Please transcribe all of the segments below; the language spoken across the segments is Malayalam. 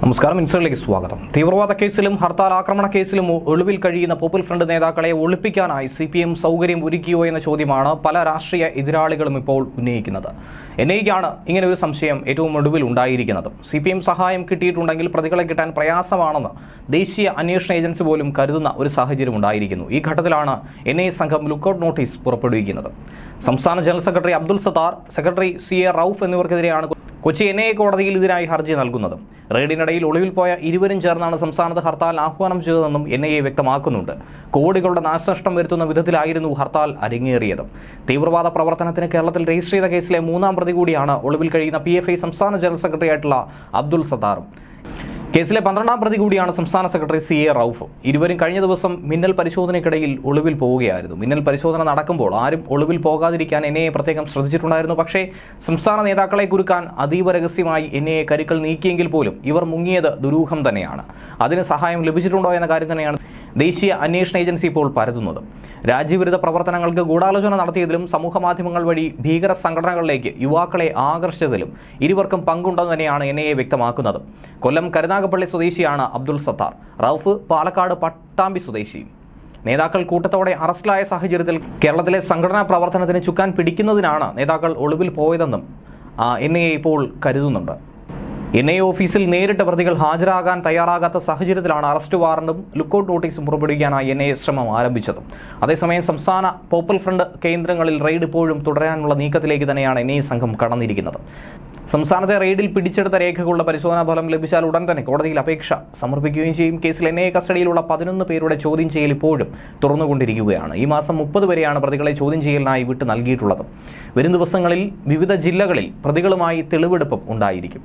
നമസ്കാരം ഇൻസൈഡിലേക്ക് സ്വാഗതം തീവ്രവാദ കേസിലും ഹർത്താൽ ആക്രമണ കേസിലും ഒളിവിൽ കഴിയുന്ന പോപ്പുലർ ഫ്രണ്ട് നേതാക്കളെ ഒളിപ്പിക്കാനായി സി പി എം സൗകര്യം ഒരുക്കിയോ എന്ന ചോദ്യമാണ് പല രാഷ്ട്രീയ എതിരാളികളും ഇപ്പോൾ ഉന്നയിക്കുന്നത് എൻ ഐക്കാണ് ഇങ്ങനെ ഒരു സംശയം ഏറ്റവും ഒടുവിൽ ഉണ്ടായിരിക്കുന്നത് സി പി എം സഹായം കിട്ടിയിട്ടുണ്ടെങ്കിൽ പ്രതികളെ കിട്ടാൻ പ്രയാസമാണെന്ന് ദേശീയ അന്വേഷണ ഏജൻസി പോലും കരുതുന്ന ഒരു സാഹചര്യം ഉണ്ടായിരിക്കുന്നു ഈ ഘട്ടത്തിലാണ് എൻ ഐ സംഘം ലുക്കൌട്ട് നോട്ടീസ് പുറപ്പെടുവിക്കുന്നത് സംസ്ഥാന general secretary Abdul Sathar secretary C A Rauf എന്നിവർക്കെതിരെയാണ് കൊച്ചി എൻ ഐ കോടതിയിൽ ഇതിനായി ഹർജി നൽകുന്നത് റെയ്ഡിനിടയിൽ ഒളിവിൽ പോയ ഇരുവരും ചേർന്നാണ് സംസ്ഥാനത്ത് ഹർത്താൽ ആഹ്വാനം ചെയ്തതെന്നും എൻ ഐ എ വ്യക്തമാക്കുന്നുണ്ട് കോടികളുടെ നാശനഷ്ടം വരുത്തുന്ന വിധത്തിലായിരുന്നു ഹർത്താൽ അരങ്ങേറിയത് തീവ്രവാദ പ്രവർത്തനത്തിന് കേരളത്തിൽ രജിസ്റ്റർ ചെയ്ത കേസിലെ മൂന്നാം പ്രതി കൂടിയാണ് ഒളിവിൽ കഴിയുന്ന പി എഫ് ഐ സംസ്ഥാന ജനറൽ സെക്രട്ടറി ആയിട്ടുള്ള അബ്ദുൾ സത്താറും കേസിലെ പന്ത്രണ്ടാം പ്രതി കൂടിയാണ് സംസ്ഥാന സെക്രട്ടറി സി എ റൌഫ് ഇരുവരും കഴിഞ്ഞ ദിവസം മിന്നൽ പരിശോധനയ്ക്കിടയിൽ ഒളിവിൽ പോവുകയായിരുന്നു മിന്നൽ പരിശോധന നടക്കുമ്പോൾ ആരും ഒളിവിൽ പോകാതിരിക്കാൻ എൻ ഐ എ പ്രത്യേകം ശ്രദ്ധിച്ചിട്ടുണ്ടായിരുന്നു പക്ഷേ സംസ്ഥാന നേതാക്കളെ കുരുക്കാൻ അതീവ രഹസ്യമായി എൻ ഐ എ കരുക്കൾ നീക്കിയെങ്കിൽ പോലും ഇവർ മുങ്ങിയത് ദുരൂഹം തന്നെയാണ് അതിന് സഹായം ലഭിച്ചിട്ടുണ്ടോ എന്ന കാര്യം തന്നെയാണ് ദേശീയ അന്വേഷണ ഏജൻസി ഇപ്പോൾ പരതുന്നത് രാജ്യവിരുദ്ധ പ്രവർത്തനങ്ങൾക്ക് ഗൂഢാലോചന നടത്തിയതിലും സമൂഹ മാധ്യമങ്ങൾ വഴി ഭീകര സംഘടനകളിലേക്ക് യുവാക്കളെ ആകർഷിച്ചതിലും ഇരുവർക്കും പങ്കുണ്ടെന്ന് തന്നെയാണ് എൻ ഐ എ വ്യക്തമാക്കുന്നത് കൊല്ലം കരുനാഗപ്പള്ളി സ്വദേശിയാണ് അബ്ദുൾ സത്താർ റൌഫ് പാലക്കാട് പട്ടാമ്പി സ്വദേശി നേതാക്കൾ കൂട്ടത്തോടെ അറസ്റ്റിലായ സാഹചര്യത്തിൽ കേരളത്തിലെ സംഘടനാ പ്രവർത്തനത്തിന് ചുക്കാൻ പിടിക്കുന്നതിനാണ് നേതാക്കൾ ഒളിവിൽ പോയതെന്നും എൻ ഐ എ ഇപ്പോൾ കരുതുന്നുണ്ട് എൻ ഐ ഓഫീസിൽ നേരിട്ട് പ്രതികൾ ഹാജരാകാൻ തയ്യാറാകാത്ത സാഹചര്യത്തിലാണ് അറസ്റ്റ് വാറണ്ടും ലുക്കൌട്ട് നോട്ടീസും പുറപ്പെടുവിക്കാനായി എൻ ഐ എ ശ്രമം ആരംഭിച്ചത് അതേസമയം സംസ്ഥാന പോപ്പുലർ ഫ്രണ്ട് കേന്ദ്രങ്ങളിൽ റെയ്ഡ് ഇപ്പോഴും തുടരാനുള്ള നീക്കത്തിലേക്ക് തന്നെയാണ് എൻ ഐ എ സംഘം കടന്നിരിക്കുന്നത് സംസ്ഥാനത്തെ റെയ്ഡിൽ പിടിച്ചെടുത്ത രേഖകളുടെ പരിശോധനാ ഫലം ലഭിച്ചാൽ ഉടൻ തന്നെ കോടതിയിൽ അപേക്ഷ സമർപ്പിക്കുകയും ചെയ്യും കേസിൽ എൻ ഐ എ കസ്റ്റഡിയിലുള്ള പതിനൊന്ന് പേരുടെ ചോദ്യം ചെയ്യൽ ഇപ്പോഴും തുറന്നുകൊണ്ടിരിക്കുകയാണ് ഈ മാസം മുപ്പത് വരെയാണ് പ്രതികളെ ചോദ്യം ചെയ്യലിനായി വിട്ട് നൽകിയിട്ടുള്ളത് വരും ദിവസങ്ങളിൽ വിവിധ ജില്ലകളിൽ പ്രതികളുമായി തെളിവെടുപ്പും ഉണ്ടായിരിക്കും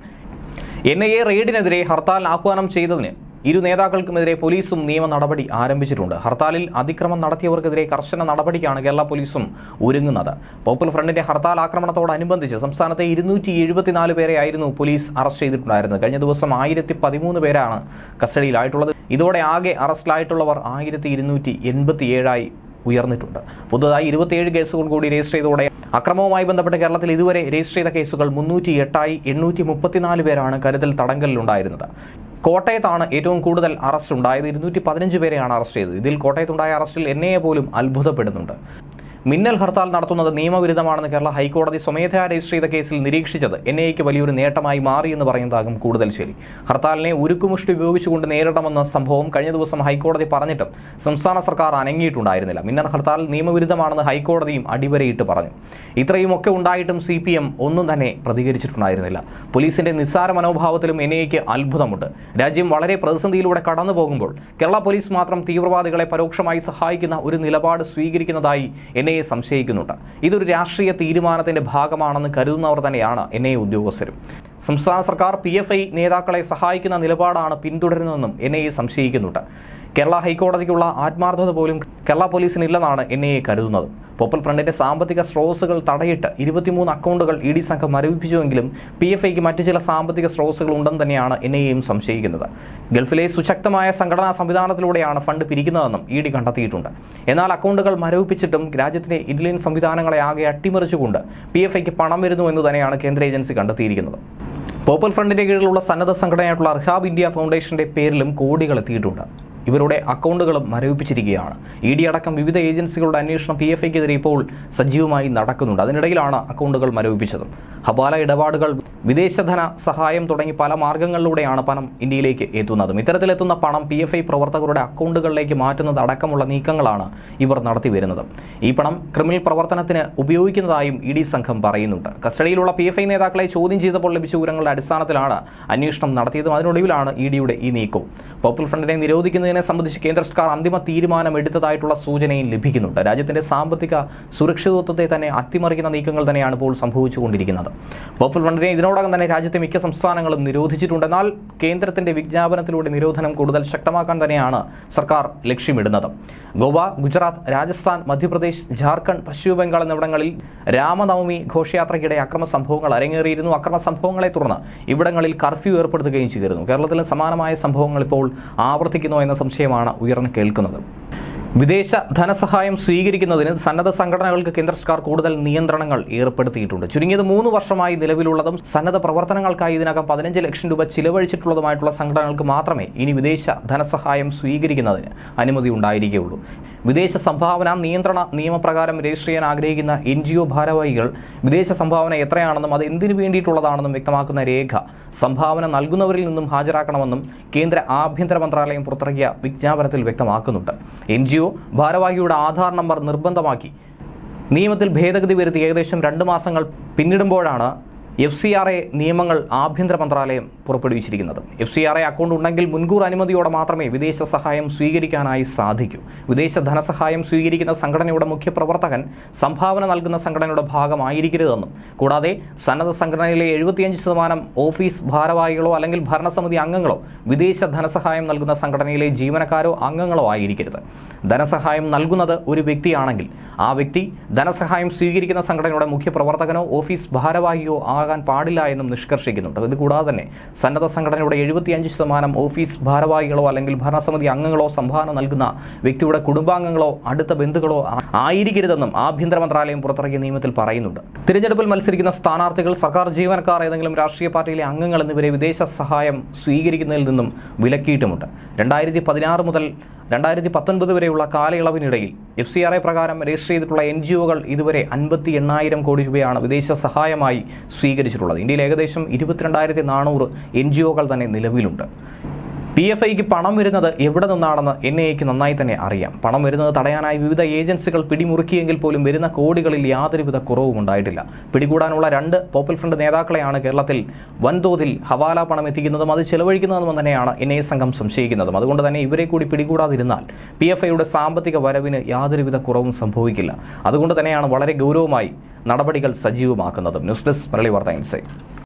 എൻ ഐ എ റെയ്ഡിനെതിരെ ഹർത്താൽ ആഹ്വാനം ചെയ്തതിന് ഇരു നേതാക്കൾക്കുമെതിരെ പോലീസും നിയമ നടപടി ആരംഭിച്ചിട്ടുണ്ട് ഹർത്താലിൽ അതിക്രമം നടത്തിയവർക്കെതിരെ കർശന നടപടിക്കാണ് കേരള പോലീസും ഒരുങ്ങുന്നത് പോപ്പുലർ ഫ്രണ്ടിന്റെ ഹർത്താൽ ആക്രമണത്തോടനുബന്ധിച്ച് സംസ്ഥാനത്തെ ഇരുന്നൂറ്റി എഴുപത്തിനാല് പേരെയായിരുന്നു പോലീസ് അറസ്റ്റ് ചെയ്തിട്ടുണ്ടായിരുന്നത് കഴിഞ്ഞ ദിവസം ആയിരത്തി പതിമൂന്ന് പേരാണ് കസ്റ്റഡിയിലായിട്ടുള്ളത് ഇതോടെ ആകെ അറസ്റ്റിലായിട്ടുള്ളവർ ആയിരത്തി ഇരുന്നൂറ്റി എൺപത്തിയേഴായി ഉയർന്നിട്ടുണ്ട് പുതുതായി ഇരുപത്തിയേഴ് കേസുകൾ കൂടി രജിസ്റ്റർ ചെയ്തതോടെ അക്രമവുമായി ബന്ധപ്പെട്ട് കേരളത്തിൽ ഇതുവരെ രജിസ്റ്റർ ചെയ്ത കേസുകൾ മുന്നൂറ്റി എട്ടായി എണ്ണൂറ്റി മുപ്പത്തിനാല് പേരാണ് കരുതൽ തടങ്കലിലുണ്ടായിരുന്നത് കോട്ടയത്താണ് ഏറ്റവും കൂടുതൽ അറസ്റ്റ് ഉണ്ടായത് ഇരുന്നൂറ്റി പതിനഞ്ച് പേരെയാണ് അറസ്റ്റ് ചെയ്തത് ഇതിൽ കോട്ടയത്തുണ്ടായ അറസ്റ്റിൽ എൻ ഐ എ പോലും അത്ഭുതപ്പെടുന്നുണ്ട് മിന്നൽ ഹർത്താൽ നടത്തുന്നത് നിയമവിരുദ്ധമാണെന്ന് കേരള ഹൈക്കോടതി സ്വമേധയാ രജിസ്റ്റർ ചെയ്ത കേസിൽ നിരീക്ഷിച്ചത് എൻ ഐക്ക് വലിയൊരു നേട്ടമായി മാറിയെന്ന് പറയുന്നതാകും കൂടുതൽ ശരി ഹർത്താലിനെ ഉരുക്കുമുഷ്ടി ഉപയോഗിച്ചുകൊണ്ട് നേരിടണമെന്ന സംഭവം കഴിഞ്ഞ ദിവസം ഹൈക്കോടതി പറഞ്ഞിട്ടും സംസ്ഥാന സർക്കാർ അനങ്ങിയിട്ടുണ്ടായിരുന്നില്ല മിന്നൽ ഹർത്താൽ നിയമവിരുദ്ധമാണെന്ന് ഹൈക്കോടതിയും അടിവരയിട്ട് പറഞ്ഞു ഇത്രയുമൊക്കെ ഉണ്ടായിട്ടും സി പി എം ഒന്നും തന്നെ പ്രതികരിച്ചിട്ടുണ്ടായിരുന്നില്ല പോലീസിന്റെ നിസ്സാര മനോഭാവത്തിലും എൻ ഐക്ക് അത്ഭുതമുണ്ട് രാജ്യം വളരെ പ്രതിസന്ധിയിലൂടെ കടന്നു പോകുമ്പോൾ കേരള പോലീസ് മാത്രം തീവ്രവാദികളെ പരോക്ഷമായി സഹായിക്കുന്ന ഒരു നിലപാട് സ്വീകരിക്കുന്നതായി എൻ ഐ എ സംശയിക്കുന്നുണ്ട് ഇതൊരു രാഷ്ട്രീയ തീരുമാനത്തിന്റെ ഭാഗമാണെന്ന് കരുതുന്നവർ തന്നെയാണ് എൻ ഐ എ ഉദ്യോഗസ്ഥരും സംസ്ഥാന സർക്കാർ പി എഫ് ഐ നേതാക്കളെ സഹായിക്കുന്ന നിലപാടാണ് പിന്തുടരുന്നതെന്നും എൻ ഐ എ സംശയിക്കുന്നുണ്ട് കേരള ഹൈക്കോടതിക്കുള്ള ആത്മാർത്ഥത പോലും കേരള പോലീസിനില്ലെന്നാണ് എൻ ഐ എ കരുതുന്നത് പോപ്പൽ ഫ്രണ്ടിന്റെ സാമ്പത്തിക സ്രോതസ്സുകൾ തടയിട്ട് ഇരുപത്തിമൂന്ന് അക്കൗണ്ടുകൾ ഇ ഡി സംഘം മരവിപ്പിച്ചുവെങ്കിലും പി എഫ് ഐക്ക് മറ്റു ചില സാമ്പത്തിക സ്രോതസ്സുകൾ ഉണ്ടെന്ന് തന്നെയാണ് എൻ ഐ എയും സംശയിക്കുന്നത് ഗൾഫിലെ സുശക്തമായ സംഘടനാ സംവിധാനത്തിലൂടെയാണ് ഫണ്ട് പിരിക്കുന്നതെന്നും ഇ ഡി കണ്ടെത്തിയിട്ടുണ്ട് എന്നാൽ അക്കൗണ്ടുകൾ മരവിപ്പിച്ചിട്ടും രാജ്യത്തിന്റെ ഇന്ത്യൻ സംവിധാനങ്ങളെ ആകെ അട്ടിമറിച്ചുകൊണ്ട് പി എഫ് ഐക്ക് പണം വരുന്നു എന്ന് തന്നെയാണ് കേന്ദ്ര ഏജൻസി കണ്ടെത്തിയിരിക്കുന്നത് പോപ്പൽ ഫ്രണ്ടിന്റെ കീഴിലുള്ള സന്നദ്ധ സംഘടനയായിട്ടുള്ള അർഹാബ് ഇന്ത്യ ഫൗണ്ടേഷന്റെ പേരിലും കോടികൾ എത്തിയിട്ടുണ്ട് ഇവരുടെ അക്കൗണ്ടുകളും മരവിപ്പിച്ചിരിക്കുകയാണ് ഇ ഡി അടക്കം വിവിധ ഏജൻസികളുടെ അന്വേഷണം പി എഫ് ഐക്കെതിരെ ഇപ്പോൾ സജീവമായി നടക്കുന്നുണ്ട് അതിനിടയിലാണ് അക്കൗണ്ടുകൾ മരവിപ്പിച്ചത് ഹവാല ഇടപാടുകൾ വിദേശധന സഹായം തുടങ്ങി പല മാർഗങ്ങളിലൂടെയാണ് പണം ഇന്ത്യയിലേക്ക് എത്തുന്നതും ഇത്തരത്തിലെത്തുന്ന പണം പി എഫ് ഐ പ്രവർത്തകരുടെ അക്കൗണ്ടുകളിലേക്ക് മാറ്റുന്നത് അടക്കമുള്ള നീക്കങ്ങളാണ് ഇവർ നടത്തി വരുന്നത് ഈ പണം ക്രിമിനൽ പ്രവർത്തനത്തിന് ഉപയോഗിക്കുന്നതായും ഇ ഡി സംഘം പറയുന്നുണ്ട് കസ്റ്റഡിയിലുള്ള പി എഫ് ഐ നേതാക്കളെ ചോദ്യം ചെയ്തപ്പോൾ ലഭിച്ച വിവരങ്ങളുടെ അടിസ്ഥാനത്തിലാണ് അന്വേഷണം നടത്തിയതും അതിനൊടുവിലാണ് ഇ ഡിയുടെ ഈ നീക്കവും പോപ്പുലർ ഫ്രണ്ടിനെ നിരോധിക്കുന്നതിനെ സംബന്ധിച്ച് കേന്ദ്ര സർക്കാർ അന്തിമ തീരുമാനം എടുത്തതായിട്ടുള്ള സൂചനയും ലഭിക്കുന്നുണ്ട് രാജ്യത്തിന്റെ സാമ്പത്തിക സുരക്ഷിതത്വത്തെ തന്നെ അട്ടിമറിക്കുന്ന നീക്കങ്ങൾ തന്നെയാണ് ഇപ്പോൾ സംഭവിച്ചുകൊണ്ടിരിക്കുന്നത് പോപ്പുലർ ഫ്രണ്ടിനെ ഇതിനോടകം തന്നെ രാജ്യത്തെ മിക്ക സംസ്ഥാനങ്ങളും നിരോധിച്ചിട്ടുണ്ട് എന്നാൽ കേന്ദ്രത്തിന്റെ വിജ്ഞാപനത്തിലൂടെ നിരോധനം കൂടുതൽ ശക്തമാക്കാൻ തന്നെയാണ് സർക്കാർ ലക്ഷ്യമിടുന്നത് ഗോവ ഗുജറാത്ത് രാജസ്ഥാൻ മധ്യപ്രദേശ് ജാർഖണ്ഡ് പശ്ചിമ ബംഗാൾ എന്നിവിടങ്ങളിൽ രാമനവമി ഘോഷയാത്രയ്ക്കിടെ അക്രമ സംഭവങ്ങൾ അരങ്ങേറിയിരുന്നു അക്രമ സംഭവങ്ങളെ തുടർന്ന് ഇവിടങ്ങളിൽ കർഫ്യൂ ഏർപ്പെടുത്തുകയും ചെയ്തിരുന്നു കേരളത്തിലും സമാനമായ സംഭവങ്ങൾ ഇപ്പോൾ ആവർത്തിക്കുന്നു എന്ന സംശയമാണ് ഉയർന്നു കേൾക്കുന്നത് വിദേശ ധനസഹായം സ്വീകരിക്കുന്നതിന് സന്നദ്ധ സംഘടനകൾക്ക് കേന്ദ്ര സർക്കാർ കൂടുതൽ നിയന്ത്രണങ്ങൾ ഏർപ്പെടുത്തിയിട്ടുണ്ട് ചുരുങ്ങിയത് മൂന്ന് വർഷമായി നിലവിലുള്ളതും സന്നദ്ധ പ്രവർത്തനങ്ങൾക്കായി ഇതിനകം പതിനഞ്ച് ലക്ഷം രൂപ ചിലവഴിച്ചിട്ടുള്ളതുമായിട്ടുള്ള സംഘടനകൾക്ക് മാത്രമേ ഇനി വിദേശ ധനസഹായം സ്വീകരിക്കുന്നതിന് അനുമതി ഉണ്ടായിരിക്കുകയുള്ളൂ വിദേശ സംഭാവന നിയന്ത്രണ നിയമപ്രകാരം രജിസ്റ്റർ ചെയ്യാൻ ആഗ്രഹിക്കുന്ന എൻ ജി ഒ ഭാരവാഹികൾ വിദേശ സംഭാവന എത്രയാണെന്നും അത് എന്തിനു വേണ്ടിയിട്ടുള്ളതാണെന്നും വ്യക്തമാക്കുന്ന രേഖ സംഭാവന നൽകുന്നവരിൽ നിന്നും ഹാജരാക്കണമെന്നും കേന്ദ്ര ആഭ്യന്തര മന്ത്രാലയം പുറത്തിറക്കിയ വിജ്ഞാപനത്തിൽ വ്യക്തമാക്കുന്നുണ്ട് എൻ ജി ഒ ഭാരവാഹിയുടെ ആധാർ നമ്പർ നിർബന്ധമാക്കി നിയമത്തിൽ ഭേദഗതി വരുത്തി ഏകദേശം രണ്ട് മാസങ്ങൾ പിന്നിടുമ്പോഴാണ് എഫ് സി ആർ എ നിയമങ്ങൾ ആഭ്യന്തര മന്ത്രാലയം പുറപ്പെടുവിച്ചിരിക്കുന്നത് F C R A account ഉണ്ടെങ്കിൽ മുൻകൂർ അനുമതിയോടെ മാത്രമേ വിദേശ സഹായം സ്വീകരിക്കാനായി സാധിക്കൂ വിദേശ ധനസഹായം സ്വീകരിക്കുന്ന സംഘടനയുടെ മുഖ്യ പ്രവർത്തകൻ സംഭാവന നൽകുന്ന സംഘടനയുടെ ഭാഗമായിരിക്കരുതെന്നും കൂടാതെ സന്നദ്ധ സംഘടനയിലെ എഴുപത്തിയഞ്ച് ശതമാനം ഓഫീസ് ഭാരവാഹികളോ അല്ലെങ്കിൽ ഭരണസമിതി അംഗങ്ങളോ വിദേശ ധനസഹായം നൽകുന്ന സംഘടനയിലെ ജീവനക്കാരോ അംഗങ്ങളോ ആയിരിക്കരുത് ധനസഹായം നൽകുന്നത് ഒരു വ്യക്തിയാണെങ്കിൽ ആ വ്യക്തി ധനസഹായം സ്വീകരിക്കുന്ന സംഘടനയുടെ മുഖ്യ പ്രവർത്തകനോ ഓഫീസ് ഭാരവാഹിയോ ആകാൻ പാടില്ല എന്നും നിഷ്കർഷിക്കുന്നുണ്ട് ഇത് കൂടാതെ തന്നെ സന്നദ്ധ സംഘടനയുടെ എഴുപത്തിയഞ്ച് ശതമാനം ഓഫീസ് ഭാരവാഹികളോ അല്ലെങ്കിൽ ഭരണസമിതി അംഗങ്ങളോ സംഭാവന നൽകുന്ന വ്യക്തിയുടെ കുടുംബാംഗങ്ങളോ അടുത്ത ബന്ധുക്കളോ ആ- ആയിരിക്കരുതെന്നും ആഭ്യന്തര മന്ത്രാലയം പുറത്തിറക്കിയ നിയമത്തിൽ പറയുന്നുണ്ട് തിരഞ്ഞെടുപ്പിൽ മത്സരിക്കുന്ന സ്ഥാനാർത്ഥികൾ സർക്കാർ ജീവനക്കാർ ഏതെങ്കിലും രാഷ്ട്രീയ പാർട്ടിയിലെ അംഗങ്ങൾ എന്നിവരെ വിദേശ സഹായം സ്വീകരിക്കുന്നതിൽ നിന്നും വിലക്കിയിട്ടുമുണ്ട് രണ്ടായിരത്തി പതിനാറ് മുതൽ രണ്ടായിരത്തി പത്തൊൻപത് വരെയുള്ള കാലയളവിനിടയിൽ എഫ് സി ആർ ഐ പ്രകാരം രജിസ്റ്റർ ചെയ്തിട്ടുള്ള എൻ ജി ഒകൾ ഇതുവരെ അൻപത്തി എണ്ണായിരം കോടി രൂപയാണ് വിദേശ സഹായമായി സ്വീകരിച്ചിട്ടുള്ളത് ഇന്ത്യയിൽ ഏകദേശം ഇരുപത്തിരണ്ടായിരത്തി നാനൂറ് എൻ ജി ഒകൾ തന്നെ നിലവിലുണ്ട് പി എഫ് ഐക്ക് പണം വരുന്നത് എവിടെ നിന്നാണെന്ന് എൻ ഐ എക്ക് നന്നായി തന്നെ അറിയാം പണം വരുന്നത് തടയാനായി വിവിധ ഏജൻസികൾ പിടിമുറുക്കിയെങ്കിൽ പോലും വരുന്ന കോടികളിൽ യാതൊരുവിധ കുറവും ഉണ്ടായിട്ടില്ല പിടികൂടാനുള്ള രണ്ട് പോപ്പുലർ ഫ്രണ്ട് നേതാക്കളെയാണ് കേരളത്തിൽ വൻതോതിൽ ഹവാല പണം എത്തിക്കുന്നതും അത് ചെലവഴിക്കുന്നതും തന്നെയാണ് എൻ ഐ എ സംഘം സംശയിക്കുന്നതും അതുകൊണ്ട് തന്നെ ഇവരെ കൂടി പിടികൂടാതിരുന്നാൽ പി എഫ് ഐയുടെ സാമ്പത്തിക വരവിന് യാതൊരുവിധ കുറവും സംഭവിക്കില്ല അതുകൊണ്ട് തന്നെയാണ് വളരെ ഗൗരവമായി നടപടികൾ സജീവമാക്കുന്നതും ന്യൂസ് ഡെസ്ക് മലയാളി വാർത്ത ഇൻസൈറ്റ്